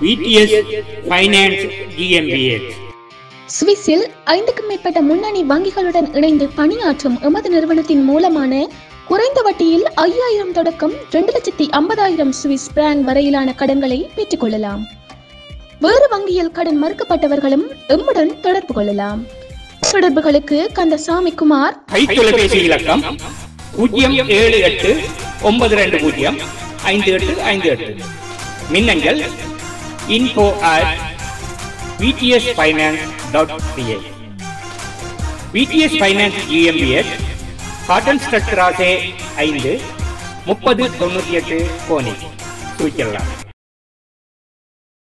VTS finance GmbH சுவிஸில் ஐந்துக்கும் மேற்பட்ட முன்னணி வங்கிகளுடன் இணைந்து பணியாற்றும் எமது நிறுவனத்தின் மூலமான குறைந்த வட்டியில் ஐயாயிரம் தொடக்கம் இரண்டு லட்சத்தி ஐம்பதாயிரம் சுவிஸ் பிராங்க் வரையிலான கடன்களை பெற்றுக்கொள்ளலாம் வேறு வங்கியில் கடன் மறுக்கப்பட்டவர்களும் எம்முடன் தொடர்பு கொள்ளலாம் தொடர்புகளுக்கு கந்தசாமி குமார் கைத்தொலைபேசி இலக்கம் பூஜ்ஜியம் ஏழு எட்டு ஒன்பது ரெண்டு பூஜ்ஜியம் ஐந்து எட்டு ஐந்து எட்டு மின்னஞ்சல் info at VTS finance dot CA VTS finance GMBS cotton ஸ்ட்ரக்சராசே ஐந்து முப்பது தொண்ணூற்றி எட்டு கோனி சுவிட்சர்லாந்து